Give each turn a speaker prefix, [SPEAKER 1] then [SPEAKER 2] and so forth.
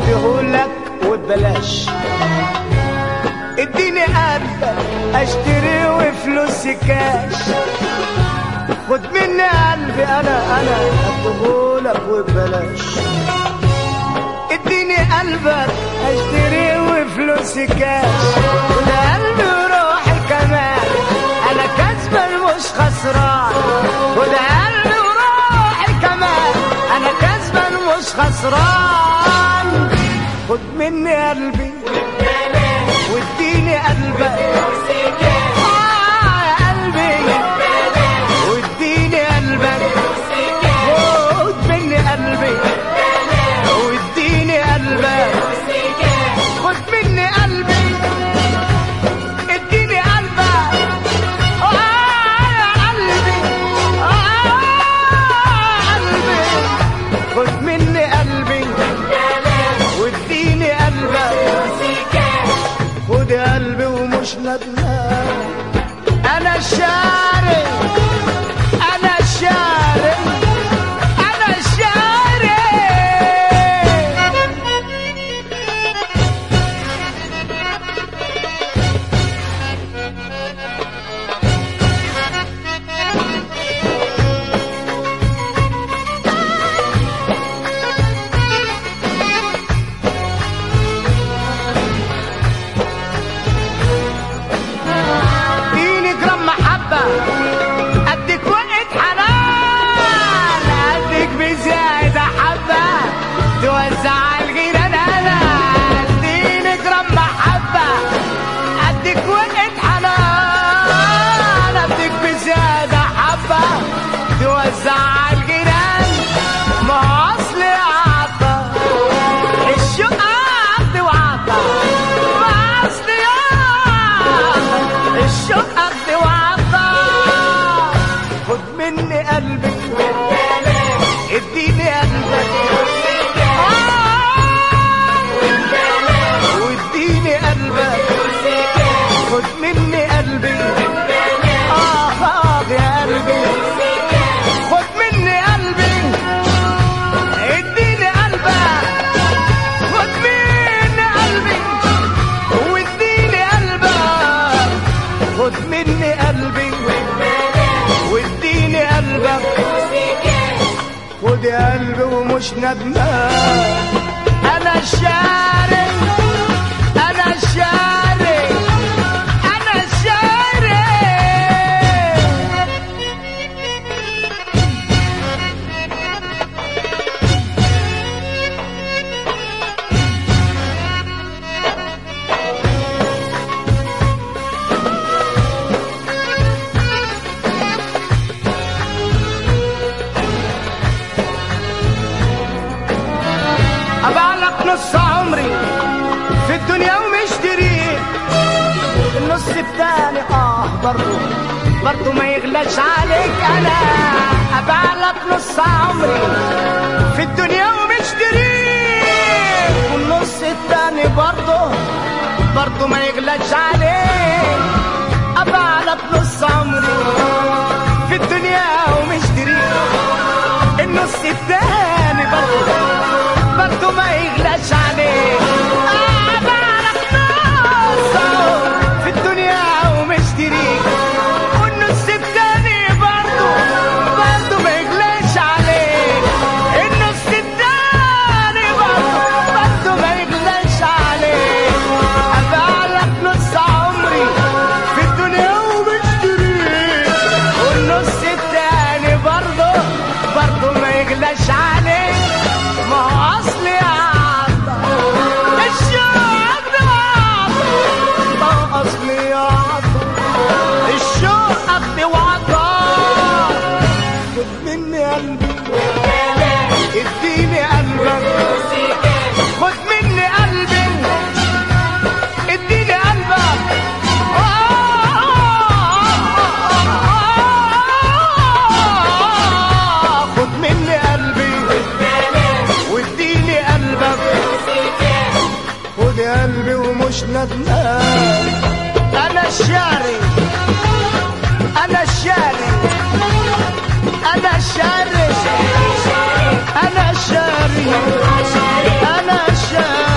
[SPEAKER 1] اديهولك وببلاش اديني قلبك اشتري وفلوسي كاش خد مني قلبي انا انا اديهولك وببلاش اديني قلبك اشتري وفلوسي كاش وده قلبي وروحي كمان انا كسبان مش خسران وده قلبي وروحي كمان انا كسبان مش خسران خد مني قلبي واديني قلبك آه يا قلبي واديني قلبك خد مني قلبي واديني قلبك خد مني قلبي اديني قلبك آه يا قلبي آه قلبي خد مني قلبي واديني قلبك خد قلبي ومش ندمان انا شاري انا شاري انا شاري اديني جرام محبة اديك وقت حنان اديك بزيادة حبة توزع الغيران انا اديني جرام محبة اديك وقت حنان اديك بزيادة حبة توزع الغيران ما هو اصلي عطا الشوق عطي وعطا ما اصلي عطا الشوق قد وعطا خد مني قلبك اديني قلبك آه. واديني قلبك خد مني قلبي اه خاض يا قلبي خد مني قلبي اديني قلبك خد مني قلبي واديني قلبك خد مني قلبي واديني قلبك خد قلبي ومش ندمان انا شاري انا شاري انا شاري أبعلك نص عمري في الدنيا ومشتري النص التاني اه برضو برضو ما يغلاش عليك انا أبعلك نص عمري في الدنيا ومشتري والنص التاني برضو برضو ما يغلاش عليك أبعلك نص عمري في الدنيا ومشتري النص التاني برضو برضو ما يغلاش عليك آه بعرف نص في الدنيا ومشتري والنص التاني برضو برضو ما يغلاش عليك النص التاني برضو برضو ما يغلاش عليك أبعلك نص عمري في الدنيا ومشتري والنص التاني برضو برضو ما يغلاش عليك ما هو اصلي عطا الشوق ده عطا ما هو اصلي عطا الشوق اخدي وعطا خد مني قلبي اديني قلبك خد مني قلبي اديني قلبك خد مني قلبي واديني قلبك خد قلبي ومش ندمان انا الشاري انا الشاري انا الشاري انا الشاري انا الشاري شاف